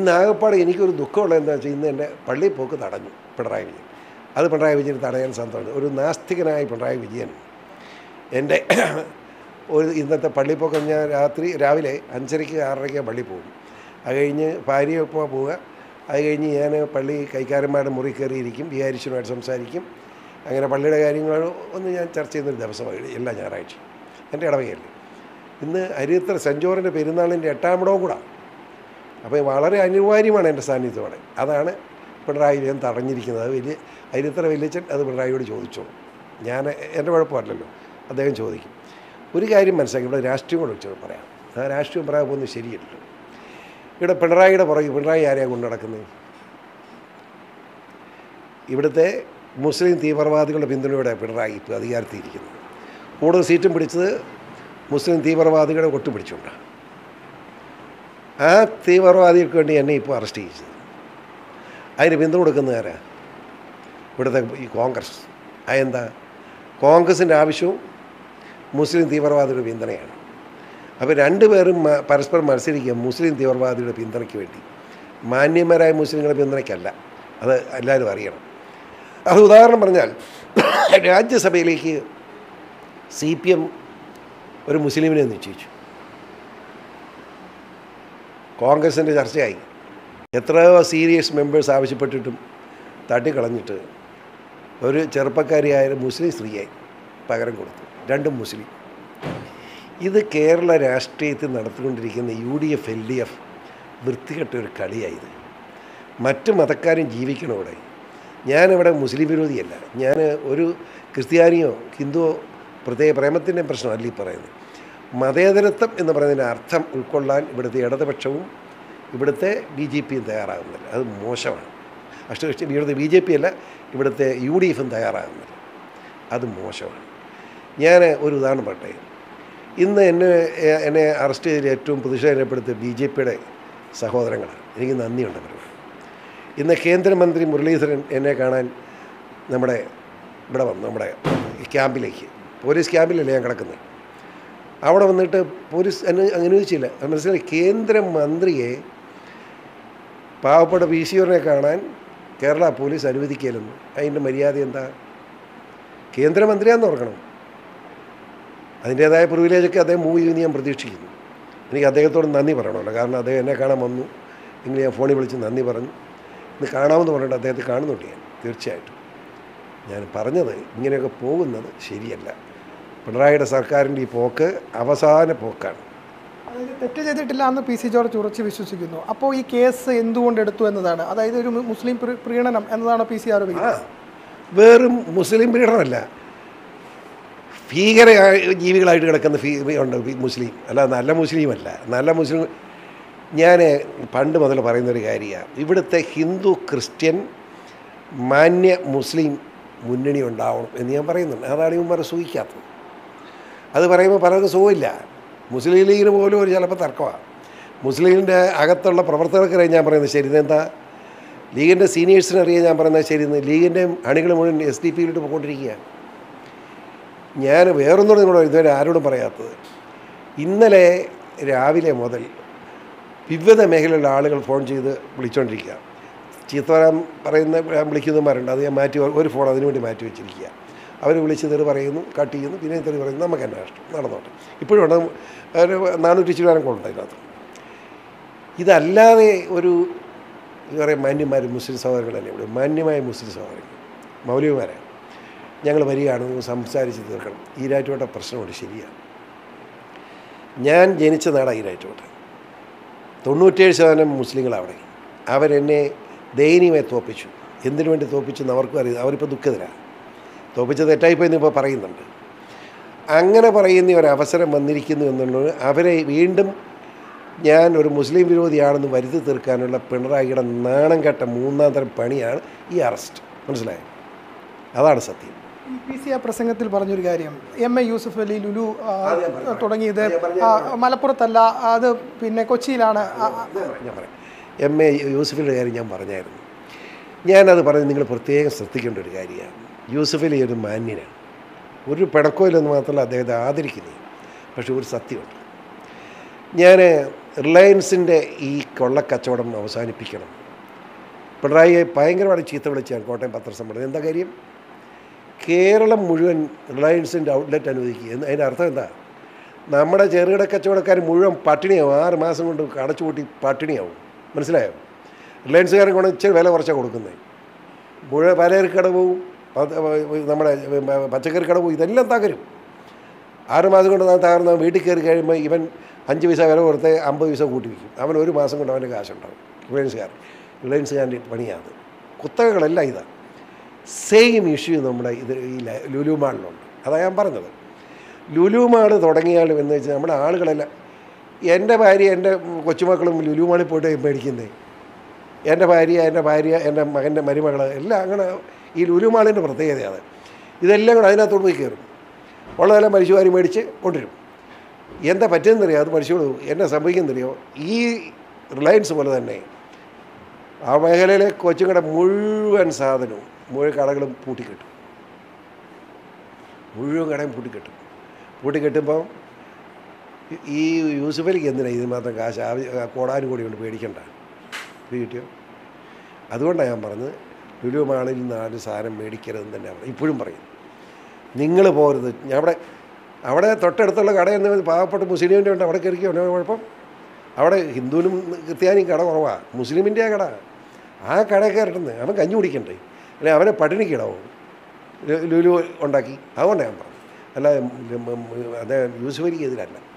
ഇന്ന് ആകപ്പാട് എനിക്കൊരു ദുഃഖമുള്ളത് എന്താ വെച്ചാൽ ഇന്ന് എൻ്റെ പള്ളി പോക്ക് തടഞ്ഞു പിണറായി വിജയൻ അത് പിണറായി വിജയൻ തടയാൻ സന്തോഷം ഒരു നാസ്തികനായ പിണറായി വിജയൻ എൻ്റെ ഒരു ഇന്നത്തെ പള്ളിപ്പോക്ക് ഞാൻ രാത്രി രാവിലെ അഞ്ചരയ്ക്ക് ആറരയ്ക്ക് പള്ളി പോകും അത് കഴിഞ്ഞ് ഭാര്യയൊപ്പം പോവുക അത് കഴിഞ്ഞ് ഞാൻ പള്ളി കൈക്കാരന്മാരുടെ മുറി കയറിയിരിക്കും വികാരിച്ചനുമായിട്ട് സംസാരിക്കും അങ്ങനെ പള്ളിയുടെ കാര്യങ്ങൾ ഒന്ന് ഞാൻ ചർച്ച ചെയ്യുന്നൊരു ദിവസമാണ് എല്ലാ ഞായറാഴ്ചയും എൻ്റെ ഇടവകയല്ലേ ഇന്ന് അരിയത്ര സെൻറ്റ് ജോറിൻ്റെ പെരുന്നാളിൻ്റെ എട്ടാമിടവും കൂടാണ് അപ്പോൾ വളരെ അനിവാര്യമാണ് എൻ്റെ സാന്നിധ്യം അവിടെ അതാണ് പിണറായി വിജയൻ തടഞ്ഞിരിക്കുന്നത് അത് വലിയ അരിയത്ര വലിയച്ഛൻ അത് പിണറായിയോട് ചോദിച്ചോളൂ ഞാൻ എൻ്റെ കുഴപ്പമല്ലല്ലോ അദ്ദേഹം ചോദിക്കും ഒരു കാര്യം മനസ്സിലാക്കി ഇവിടെ രാഷ്ട്രീയം കൂടെ വെച്ചോട് പറയാം ആ രാഷ്ട്രീയം പറയാൻ പോകുന്നത് ശരിയല്ല ഇവിടെ പിണറായിയുടെ പുറകെ പിണറായി ആരെയാണ് കൊണ്ടു നടക്കുന്നത് ഇവിടുത്തെ മുസ്ലിം തീവ്രവാദികളുടെ പിന്തുണയോടെ പിണറായി ഇപ്പോൾ അധികാരത്തിയിരിക്കുന്നത് കൂടുതൽ സീറ്റും പിടിച്ചത് മുസ്ലിം തീവ്രവാദികളെ ഒട്ടുപിടിച്ചുകൊണ്ടാണ് ആ തീവ്രവാദികൾക്ക് വേണ്ടി എന്നെ ഇപ്പോൾ അറസ്റ്റ് ചെയ്തത് അതിന് പിന്തുണ കൊടുക്കുന്നത് ആരാ ഇവിടുത്തെ ഈ കോൺഗ്രസ് അതെന്താ കോൺഗ്രസിൻ്റെ ആവശ്യവും മുസ്ലിം തീവ്രവാദിയുടെ പിന്തുണയാണ് അപ്പോൾ രണ്ടുപേരും മ- പരസ്പരം മത്സരിക്കുക മുസ്ലിം തീവ്രവാദിയുടെ പിന്തുണയ്ക്ക് വേണ്ടി മാന്യന്മാരായ മുസ്ലിങ്ങളുടെ പിന്തുണയ്ക്കല്ല അത് എല്ലാവരും അറിയണം അത് ഉദാഹരണം പറഞ്ഞാൽ രാജ്യസഭയിലേക്ക് സി പി എം ഒരു മുസ്ലിമിനെ നിശ്ചയിച്ചു കോൺഗ്രസിൻ്റെ ചർച്ചയായി എത്രയോ സീരിയസ് മെമ്പേഴ്സ് ആവശ്യപ്പെട്ടിട്ടും തട്ടിക്കളഞ്ഞിട്ട് ഒരു ചെറുപ്പക്കാരിയായ ഒരു മുസ്ലിം സ്ത്രീയെ പകരം കൊടുത്തു രണ്ടും മുസ്ലിം ഇത് കേരള രാഷ്ട്രീയത്തിൽ നടത്തിക്കൊണ്ടിരിക്കുന്ന U D F L D F വൃത്തികെട്ട ഒരു കളിയായത് മറ്റ് മതക്കാരും ജീവിക്കണം ഇവിടെ ഞാനിവിടെ മുസ്ലിം വിരോധിയല്ല ഞാൻ ഒരു ക്രിസ്ത്യാനിയോ ഹിന്ദുവോ പ്രത്യേക പ്രേമത്തിൻ്റെ പ്രശ്നമല്ല ഈ പറയുന്നത് മതേതരത്വം എന്ന് പറയുന്നതിൻ്റെ അർത്ഥം ഉൾക്കൊള്ളാൻ ഇവിടുത്തെ ഇടതുപക്ഷവും ഇവിടുത്തെ ബി ജെ പിയും തയ്യാറാകുന്നില്ല അത് മോശമാണ് അഷ്ടകക്ഷി ഇവിടുത്തെ ബി ജെ പി അല്ല ഇവിടുത്തെ യു ഡി എഫും തയ്യാറാകുന്നില്ല അത് മോശമാണ് ഞാൻ ഒരു ഉദാഹരണം പറയട്ടെ ഇന്ന് എന്നെ എന്നെ അറസ്റ്റ് ചെയ്തതിൽ ഏറ്റവും പ്രതിഷേധപ്പെടുത്തിയ ബി ജെ പിയുടെ സഹോദരങ്ങളാണ് എനിക്ക് നന്ദിയുണ്ട് അവരോട് ഇന്ന് കേന്ദ്രമന്ത്രി മുരളീധരൻ എന്നെ കാണാൻ നമ്മുടെ ഇവിടെ വന്നു നമ്മുടെ ഈ ക്യാമ്പിലേക്ക് പോലീസ് ക്യാമ്പിലല്ലേ ഞാൻ കിടക്കുന്നത് അവിടെ വന്നിട്ട് പോലീസ് അനു അനുവദിച്ചില്ല അത് മനസ്സിലായി കേന്ദ്രമന്ത്രിയെ പാവപ്പെട്ട പി സി ഒറിനെ കാണാൻ കേരള പോലീസ് അനുവദിക്കില്ലെന്ന് അതിൻ്റെ മര്യാദ എന്താ കേന്ദ്രമന്ത്രിയാന്ന് ഓർക്കണം അതിൻ്റേതായ പ്രിവിലേജൊക്കെ അദ്ദേഹം മൂവ് ചെയ്യുമെന്ന് ഞാൻ പ്രതീക്ഷിക്കുന്നു എനിക്ക് അദ്ദേഹത്തോട് നന്ദി പറയണമല്ലോ കാരണം അദ്ദേഹം എന്നെ കാണാൻ വന്നു എങ്കിൽ ഞാൻ ഫോണിൽ വിളിച്ച് നന്ദി പറഞ്ഞു ഇന്ന് കാണാമെന്ന് പറഞ്ഞിട്ട് അദ്ദേഹത്തെ കാണുന്നുണ്ട് ഞാൻ തീർച്ചയായിട്ടും ഞാൻ പറഞ്ഞത് ഇങ്ങനെയൊക്കെ പോകുന്നത് ശരിയല്ല പിണറായിയുടെ സർക്കാരിൻ്റെ ഈ പോക്ക് അവസാന പോക്കാണ് അതായത് തെറ്റ് ചെയ്തിട്ടില്ല എന്ന് പി സി ജോർജ് ഉറച്ച് വിശ്വസിക്കുന്നു അപ്പോൾ ഈ കേസ് എന്തുകൊണ്ട് എടുത്തു എന്നതാണ് അതായത് ഒരു മു- മുസ്ലിം പ്രീ- പ്രീണനം എന്നതാണ് പി സി ആ ആരോപിക്കുന്നത് വെറും മുസ്ലിം പീഡനമല്ല ഭീകര ജീവികളായിട്ട് കിടക്കുന്ന ഫീ ഉണ്ട് ഈ മുസ്ലിം അല്ല നല്ല മുസ്ലിമല്ല നല്ല മുസ്ലിം ഞാൻ പണ്ട് മുതൽ പറയുന്നൊരു കാര്യമാണ് ഇവിടുത്തെ ഹിന്ദു ക്രിസ്ത്യൻ മാന്യ മുസ്ലിം മുന്നണി ഉണ്ടാവണം എന്ന് ഞാൻ പറയുന്നുണ്ട് അതാണ് ഇവന്മാരെ സൂഹിക്കാത്തത് അത് പറയുമ്പോൾ പലർക്കും സുഖമില്ല മുസ്ലിം ലീഗിന് പോലും ഒരു ചിലപ്പോൾ തർക്കമാണ് മുസ്ലിമിൻ്റെ അകത്തുള്ള പ്രവർത്തകർക്കറിയാൻ ഞാൻ പറയുന്നത് ശരി ഇതെന്താ ലീഗിൻ്റെ സീനിയേഴ്സിന് അറിയാൻ ഞാൻ പറയുന്നത് ശരി ഇന്ന് ലീഗിൻ്റെ അണികൾ മുഴുവൻ എസ് ഡി പിയിലോട്ട് പോയിക്കൊണ്ടിരിക്കുക ഞാൻ വേറൊന്നും നിങ്ങളോട് ഇതുവരെ ആരോടും പറയാത്തത് ഇന്നലെ രാവിലെ മുതൽ വിവിധ മേഖലയിലുള്ള ആളുകൾ ഫോൺ ചെയ്ത് വിളിച്ചുകൊണ്ടിരിക്കുക ചീത്തവരാൻ പറയുന്ന വിളിക്കുന്നവന്മാരുണ്ട് അത് ഞാൻ മാറ്റി ഒരു ഫോൺ അതിനു വേണ്ടി മാറ്റി വെച്ചിരിക്കുക അവർ വിളിച്ച് തെറി പറയുന്നു കട്ട് ചെയ്യുന്നു പിന്നെ തെറി പറയുന്നു നമുക്ക് എന്നാ ഇഷ്ടം നടന്നോട്ടെ ഇപ്പോഴും ഉണ്ട് ഒരു നാനൂറ്റി ചില്ലാനം കോളുണ്ട് അതിനകത്ത് ഇതല്ലാതെ ഒരു എന്താ പറയുക മാന്യന്മാർ മുസ്ലിം സഹോദരങ്ങളല്ലേ ഇവിടെ മാന്യമായ മുസ്ലിം സഹോദരങ്ങൾ മൗലികമാരാണ് ഞങ്ങൾ വരികയാണ് ഒന്ന് സംസാരിച്ച് തീർക്കണം ഈരാറ്റുപേട്ട പ്രശ്നമുണ്ട് ശരിയാണ് ഞാൻ ജനിച്ച നാടാണ് ഈരാറ്റുപേട്ട തൊണ്ണൂറ്റേഴ് ശതമാനം മുസ്ലിങ്ങൾ അവിടെ അവരെന്നെ ദയനീയമായി തോപ്പിച്ചു എന്തിനു വേണ്ടി തോപ്പിച്ചെന്ന് അവർക്കും അറിയാം അവരിപ്പോൾ ദുഃഖിതരാണ് തോപ്പിച്ചത് തെറ്റായിപ്പോയി എന്ന് ഇപ്പോൾ പറയുന്നുണ്ട് അങ്ങനെ പറയുന്ന ഒരു അവസരം വന്നിരിക്കുന്നു എന്നുള്ളത് അവരെ വീണ്ടും ഞാൻ ഒരു മുസ്ലിം വിരോധിയാണെന്ന് വരുത്തി തീർക്കാനുള്ള പിണറായിയുടെ നാണം കെട്ട മൂന്നാം തരം പണിയാണ് ഈ അറസ്റ്റ് മനസ്സിലായോ അതാണ് സത്യം ഈ പി സി ആ പ്രസംഗത്തിൽ പറഞ്ഞൊരു കാര്യം എം എ യൂസുഫ് അലി ലുലു ആ, അത് ഞാൻ പറഞ്ഞു. തുടങ്ങിയത് അത് ഞാൻ പറഞ്ഞു. ആ, മലപ്പുറത്തല്ല അത് പിന്നെ കൊച്ചിയിലാണ് ആ, ആ, ഞാൻ പറയാം, ഞാൻ പറയാം എം എ യൂസഫിൻ്റെ കാര്യം ഞാൻ പറഞ്ഞായിരുന്നു ഞാനത് പറഞ്ഞ് നിങ്ങൾ പ്രത്യേകം ശ്രദ്ധിക്കേണ്ട ഒരു കാര്യമാണ് യൂസഫലി ഒരു മാന്യനാണ് ഒരു പിണക്കമില്ലെന്ന് മാത്രമല്ല അദ്ദേഹത്തെ ആദരിക്കുന്നത് പക്ഷെ ഒരു സത്യമുണ്ട് ഞാൻ റിലയൻസിൻ്റെ ഈ കൊള്ളക്കച്ചവടം അവസാനിപ്പിക്കണം പിണറായിയെ ഭയങ്കരമായിട്ട് ചീത്ത വിളിച്ചാണ് കോട്ടയം പത്രസമ്മേളനം എന്താ കാര്യം കേരളം മുഴുവൻ റിലയൻസിൻ്റെ ഔട്ട്ലെറ്റ് അനുവദിക്കുക എന്ന് അതിൻ്റെ അർത്ഥം എന്താ നമ്മുടെ ചെറുകിട കച്ചവടക്കാർ മുഴുവൻ പട്ടിണിയാവും ആറ് മാസം കൊണ്ട് അടച്ചുപൂട്ടി പട്ടിണിയാവും മനസ്സിലായോ റിലയൻസുകാരൻ കൊണ്ട് ഇച്ചിരി വില കുറച്ചാണ് കൊടുക്കുന്നത് മുഴുവൻ പലചരക്ക് കട പോവും പ- നമ്മുടെ പച്ചക്കറി കട പോവും ഇതെല്ലാം തകരും ആറ് മാസം കൊണ്ട് താൻ തകർന്ന വീട്ടിൽ കയറി കഴിയുമ്പോൾ ഇവൻ അഞ്ച് പൈസ വില കൊടുത്ത് അമ്പത് പൈസ കൂട്ടി വയ്ക്കും അവൻ ഒരു മാസം കൊണ്ട് അവൻ്റെ കാശുണ്ടാവും റിലയൻസുകാരൻ റിലയൻസുകാരൻ്റെ പണിയാണ് കുത്തകകളെല്ലാം ഇതാണ് സെയിം ഇഷ്യൂ നമ്മുടെ ഇത് ഈ ല- ലുലു മാളിലുണ്ട് അതാണ് ഞാൻ പറഞ്ഞത് ലുലു മാൾ തുടങ്ങിയാൽ എന്ന് വെച്ചാൽ നമ്മുടെ ആളുകളെല്ലാം എൻ്റെ ഭാര്യ എൻ്റെ കൊച്ചുമക്കളും ലുലു മാളിൽ പോയിട്ട് മേടിക്കുന്നേ എൻ്റെ ഭാര്യ എൻ്റെ ഭാര്യ എൻ്റെ മകൻ്റെ മരുമകൾ എല്ലാം അങ്ങനെ ഈ ലുലു മാളിൻ്റെ പ്രത്യേകതയാണ് ഇതെല്ലാം കൂടെ അതിനകത്തോട്ട് പോയി കയറും ഉള്ളതെല്ലാം മരിച്ചുവാരി മേടിച്ച് കൊണ്ടുവരും എന്താ പറ്റുന്നറിയോ അത് മരിച്ചോളൂ എന്നെ സംഭവിക്കുന്നറിയോ ഈ റിലയൻസ് പോലെ തന്നെ ആ മേഖലയിലെ കൊച്ചുങ്ങളുടെ മുഴുവൻ സാധനവും മുഴുവൻ കടകളും പൂട്ടിക്കെട്ടും മുഴുവൻ കടയും പൂട്ടിക്കെട്ടും പൂട്ടിക്കെട്ടുമ്പോൾ ഈ യൂസുഫ് അലിക്ക് എന്തിനാണ് ഇതിന് മാത്രം കാശ് ആവശ്യ കോടാനും കൂടി കൊണ്ട് പേടിക്കണ്ട ഇത് കിട്ടിയോ അതുകൊണ്ടാണ് ഞാൻ പറഞ്ഞത് ലുലു മാളിൽ നിന്ന് ആരും സാധനം മേടിക്കരുതെന്ന് തന്നെ പറയും ഇപ്പോഴും പറയും നിങ്ങൾ പോകരുത് ഞാൻ അവിടെ അവിടെ തൊട്ടടുത്തുള്ള കട എന്ന് പാവപ്പെട്ട മുസ്ലിമിൻ്റെ ഉണ്ട് അവിടെ കയറിക്കോ എന്നാ കുഴപ്പം അവിടെ ഹിന്ദുവിനും ക്രിസ്ത്യാനിയും കട കുറവാണ് മുസ്ലിമിൻ്റെ കട ആ കട കയറട്ടുന്നത് അവൻ കഞ്ഞി കുടിക്കണ്ടേ അല്ലെ അവനെ പട്ടിണിക്കിടാവും ലുലു ഉണ്ടാക്കി അതുകൊണ്ടാണ് ഞാൻ പറഞ്ഞത് അല്ല അതേ യൂസുഫലിക്ക് എതിരല്ല